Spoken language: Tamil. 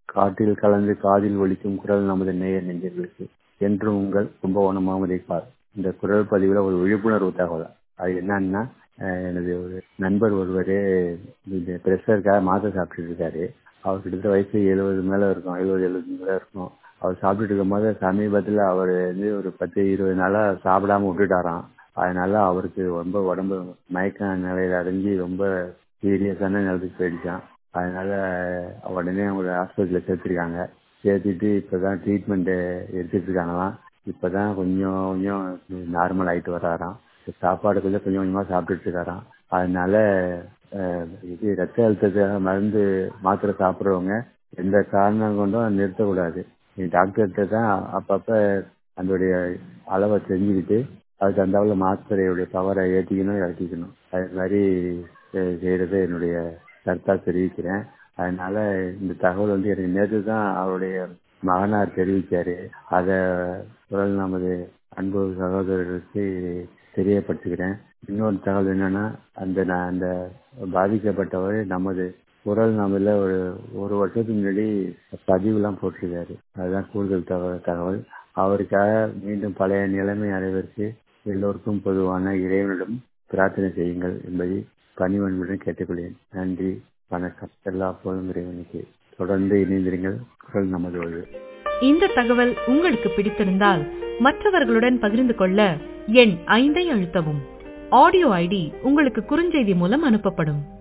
காற்றில் கலந்து காதில் ஒலிக்கும் குரல் நமது நேயர் நெஞ்சர்களுக்கு என்றும் உங்கள் கும்பகோணம் முகமது இக்பால் இந்த குரல் பதிவில் ஒரு விழிப்புணர்வு தகவல் அது என்னன்னா அஹ், எனது ஒரு நண்பர் ஒருவர் இந்த ப்ரெஷருக்காக மாத்திரை சாப்பிட்டுட்டு இருக்காரு அவர் கிட்டத்தட்ட வயசு எழுபது மேல இருக்கும் எழுபது எழுபது மேல இருக்கும் அவர் சாப்பிட்டுட்டு இருக்கும்போது சமீபத்தில் அவர் வந்து ஒரு பத்து இருபது நாளா சாப்பிடாம விட்டுட்டாராம் அதனால அவருக்கு ரொம்ப உடம்பு மயக்க நிலையில அடைஞ்சு ரொம்ப சீரியஸான நிலத்துக்கு போயிடுச்சான் அதனால உடனே அவங்க ஹாஸ்பிட்டலில் சேர்த்துருக்காங்க சேர்த்துட்டு இப்போதான் ட்ரீட்மெண்ட் எடுத்துட்டு இருக்காங்களாம் இப்போதான் கொஞ்சம் கொஞ்சம் நார்மல் ஆயிட்டு வராராம் சாப்பாடு கொஞ்சம் கொஞ்சம் கொஞ்சமா சாப்பிட்டுட்டு இருக்காராம் அதனால அஹ், இது ரத்த அழுத்தத்துக்காக மருந்து மாத்திரை சாப்பிட்றவங்க எந்த காரணம் கொண்டும் நிறுத்தக்கூடாது நீ டாக்டர்கிட்ட தான் அப்பப்ப அதோடைய அளவை தெரிஞ்சுக்கிட்டு அதுக்கு தகுந்தாப்புல மாத்திரையுடைய பவரை ஏற்றிக்கணும் இறக்கிக்கணும் அது மாதிரி செ- செய்யறதை என்னுடைய கருத்தா தெரிவிக்கிறேன் அதனால இந்த தகவல் வந்து எனக்கு நேற்று தான் அவருடைய மகனார் தெரிவிச்சாரு அதை குரல் நமது அன்பு சகோதரருக்கு தெரியப்படுத்துகிறேன் இன்னொரு தகவல் என்னன்னா அந்த நான் அந்த பாதிக்கப்பட்டவர் நமது குரல் நாமல ஒரு ஒரு வருஷத்துக்கு முன்னாடி பதிவுலாம் போட்டிருக்காரு அதுதான் கூடுதல் தகவல் தகவல் அவருக்காக மீண்டும் பழைய நிலைமை அடைவதற்கு எல்லோருக்கும் பொதுவான இறைவனிடம் பிரார்த்தனை செய்யுங்கள் என்பதை பணிவன்புடன் கேட்டுக்கொள்கிறேன் நன்றி வணக்கம் எல்லா போதும் இறைவனுக்கு தொடர்ந்து இணைந்திருங்கள் குரல் நமது ஒழு இந்த தகவல் உங்களுக்கு பிடித்திருந்தால் மற்றவர்களுடன் பகிர்ந்து கொள்ள எண் ஐந்தை அழுத்தவும் ஆடியோ ஐடி உங்களுக்கு குறுஞ்செய்தி மூலம் அனுப்பப்படும்